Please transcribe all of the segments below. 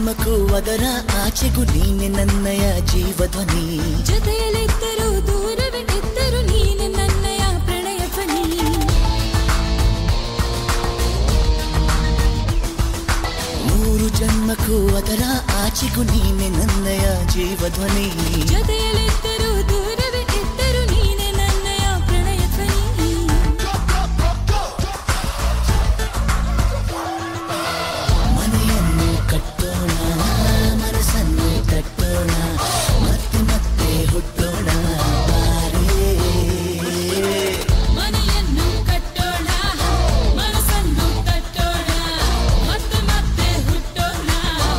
ಜನ್ಮಕ್ಕೂ ಅದರ ಆಚೆಗೂ ನೀನೆ ನನ್ನಯ ಜೀವಧ್ವನಿ ಜೊತೆಯಲ್ಲಿದ್ದರೂ ದೂರವೇ ಇದ್ದರೂ ನೀನೆ ನನ್ನಯ ಪ್ರಣಯ ಧ್ವನಿ ಮೂರು ಜನ್ಮಕ್ಕೂ ಅದರ ಆಚೆಗೂ ನೀನೆ ನನ್ನಯ ಜೀವಧ್ವನಿ ಜೊತೆಯಲ್ಲಿದ್ದರೂ ದೂರವೇ ಇದ್ದರೂ ನೀನೆ ನನ್ನಯ ಪ್ರಣಯ ಧ್ವನಿ ಮನೆಯನ್ನು ಕಟ್ಟೋಣ ಮನಸ್ಸನ್ನು ಕಟ್ಟೋಣ ಮತ್ತೆ ಮತ್ತೆ ಹುಟ್ಟೋಣ ಬಾರೇ ಮನೆಯನ್ನು ಕಟ್ಟೋಣ ಮನಸ್ಸನ್ನು ಕಟ್ಟೋಣ ಮತ್ತೆ ಮತ್ತೆ ಹುಟ್ಟೋಣ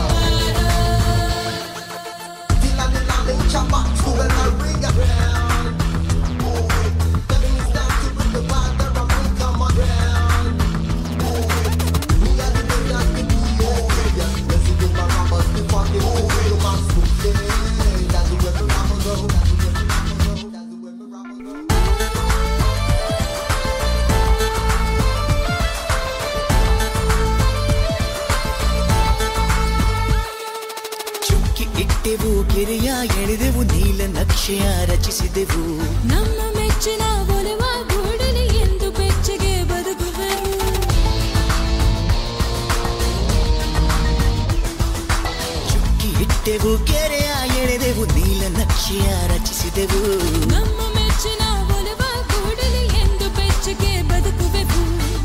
ಚುಕ್ಕಿ ಇಟ್ಟೆವು ಗೆರೆಯ ಎಳೆದೆವು ನೀಲ ನಕ್ಷೆಯ ರಚಿಸಿದೆವು ನಮ್ಮ ಮೆಚ್ಚಿನ ಒಲವ ಗೂಡಲಿ ಎಂದು ಬೆಚ್ಚಗೆ ಬದುಕುವೆವು ಚುಕ್ಕಿ ಇಟ್ಟೆವು ಗೆರೆಯ ಎಳೆದೆವು ನೀಲ ನಕ್ಷೆಯ ರಚಿಸಿದೆವು ನಮ್ಮ ಮೆಚ್ಚಿನ ಒಲವ ಗೂಡಲಿ ಎಂದು ಬೆಚ್ಚಗೆ ಬದುಕುವೆವು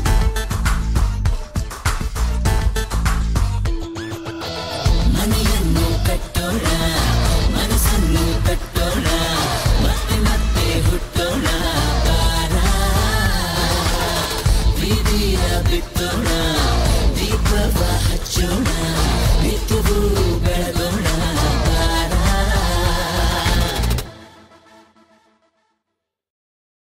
ಮನೆಯನ್ನು ಕಟ್ಟೋಣ ಮನಸ್ಸನ್ನು ಕಟ್ಟೋಣ ಮತ್ತೆ ಮತ್ತೆ ಹುಟ್ಟೋಣ ಬಾರ ಬೀದಿಯ ಬಿತ್ತೋಣ